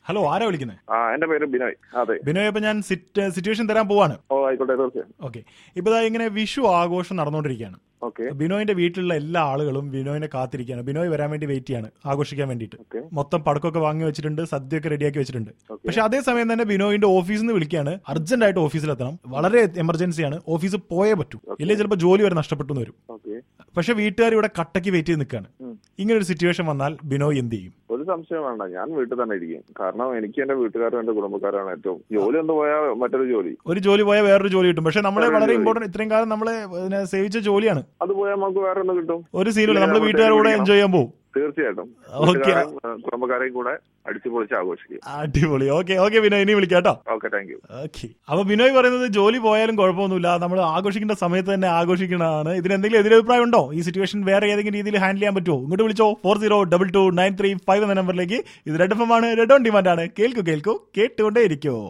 Hello ആരാ വിളിക്കുന്നത് ആ എന്റെ പേര് ബിനോയ് അതെ ബിനോയ് ഇപ്പൊ ഞാൻ സിറ്റുവേഷൻ തരാൻ പോവാണ് ഓ ആയിക്കോട്ടെ തീർച്ചയായും ഓക്കെ ഇപ്പൊ ദാ ഇങ്ങനെ വിഷു ആഘോഷം നടന്നുകൊണ്ടിരിക്കുകയാണ് ഓക്കെ ബിനോയിന്റെ വീട്ടിലുള്ള എല്ലാ ആളുകളും ബിനോയിനെ കാത്തിരിക്കുകയാണ് ബിനോയ് വരാൻ വേണ്ടി വെയിറ്റ് ചെയ്യാണ് ആഘോഷിക്കാൻ വേണ്ടിയിട്ട് ഓക്കെ മൊത്തം പടക്കമൊക്കെ വാങ്ങി വെച്ചിട്ടുണ്ട് സദ്യയൊക്കെ റെഡിയാക്കി വെച്ചിട്ടുണ്ട് ഓക്കെ. പക്ഷെ അതേസമയം തന്നെ ബിനോയിന്റെ ഓഫീസിൽ നിന്ന് വിളിക്കുകയാണ് അർജന്റ് ആയിട്ട് ഓഫീസിലെത്തണം വളരെ എമർജൻസിയാണ് ഓഫീസിൽ പോയേ പറ്റൂ ഇല്ലെങ്കിൽ ചിലപ്പോൾ ജോലി വരെ നഷ്ടപ്പെട്ടു എന്ന് വരും ഓക്കെ പക്ഷെ വീട്ടുകാർ ഇവിടെ കട്ടയ്ക്ക് വെയിറ്റ് ചെയ്ത് നിൽക്കുകയാണ് ഉം. ഇങ്ങനെ ഒരു സിറ്റുവേഷൻ വന്നാൽ ബിനോയ് എന്ത് ചെയ്യും ഒരു സംശയം വേണ്ട ഞാൻ വീട്ടിൽ തന്നെ ഇരിക്കും കാരണം എനിക്ക് എന്റെ വീട്ടുകാരും എന്റെ കുടുംബക്കാരാണ് ഏറ്റവും ജോലി ഒന്ന് പോയാൽ മറ്റൊരു ജോലി ഒരു ജോലി പോയാൽ വേറൊരു ജോലി കിട്ടും പക്ഷെ നമ്മളെ വേറൊരു വളരെ ജോലി. ഇമ്പോർട്ടന്റ് ഇത്രയും കാലം നമ്മളെ ഇതിനെ സേവിച്ച ജോലിയാണ് അത് പോയാൽ നമുക്ക് വേറെ ഒന്ന് കിട്ടും ഒരു സീനില്ല നമ്മൾ ഇല്ല, വീട്ടുകാരുടെ കൂടെ നമുക്ക് എൻജോയ് ചെയ്യാൻ പോകും തീർച്ചയായിട്ടും ഓക്കെ വീട്ടുകാരെയും, ഏഹ്, കുടുംബക്കാരെയും കൂടെ അടിച്ചു പൊളിച്ച് ആഘോഷിക്കും അടിപൊളി ഓക്കെ ഓക്കെ ബിനോയ് ഇനി വിളിക്കാം കേട്ടോ ഓക്കെ താങ്ക് യു ഓക്കെ അപ്പൊ ബിനോയ് പറയുന്നത് ജോലി പോയാലും കുഴപ്പമൊന്നുമില്ല നമ്മൾ ആഘോഷിക്കേണ്ട സമയത്ത് തന്നെ ആഘോഷിക്കണതാണ് ഇതിന് എന്തെങ്കിലും എതിരഭിപ്രായം ഉണ്ടോ ഈ സിറ്റുവേഷൻ വേറെ ഏതെങ്കിലും രീതിയിൽ ഹാൻഡിൽ ചെയ്യാൻ പറ്റുമോ ഇങ്ങോട്ട് വിളിച്ചോ four zero double two nine three five എന്ന നമ്പറിലേക്ക് ഇത് റെഡ് എഫ് എം ആണ് റെഡ് ഓൺ ഡിമാൻഡ് ആണ് കേൾക്കൂ കേൾക്കൂ കേട്ടുകൊണ്ടേ ഇരിക്കോ